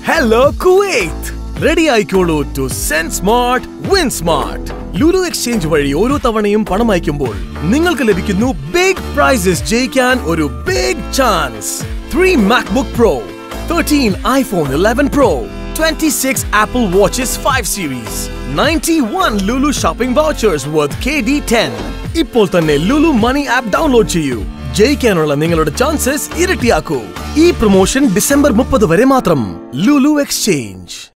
Hello Kuwait ready ആയിക്കോളൂ to send smart win smart Lulu exchange വഴി ഓരോ തവണയും പണം അയക്കുമ്പോൾ നിങ്ങൾക്ക് ലഭിക്കുന്നു ബിഗ് പ്രൈസസ് ജയിക്കാൻ ഒരു big chance three MacBook Pro thirteen iPhone eleven Pro 26 Apple Watches 5 Series, 91 Lulu shopping vouchers worth KD10. ഇപ്പോൾ തന്നെ ലുലു മണി ആപ്പ് ഡൗൺലോഡ് ചെയ്യൂ ജയിക്കാനുള്ള നിങ്ങളുടെ ചാൻസസ് ഇരട്ടിയാക്കൂ ഈ പ്രൊമോഷൻ ഡിസംബർ മുപ്പത് വരെ മാത്രം ലുലു എക്സ്ചേഞ്ച്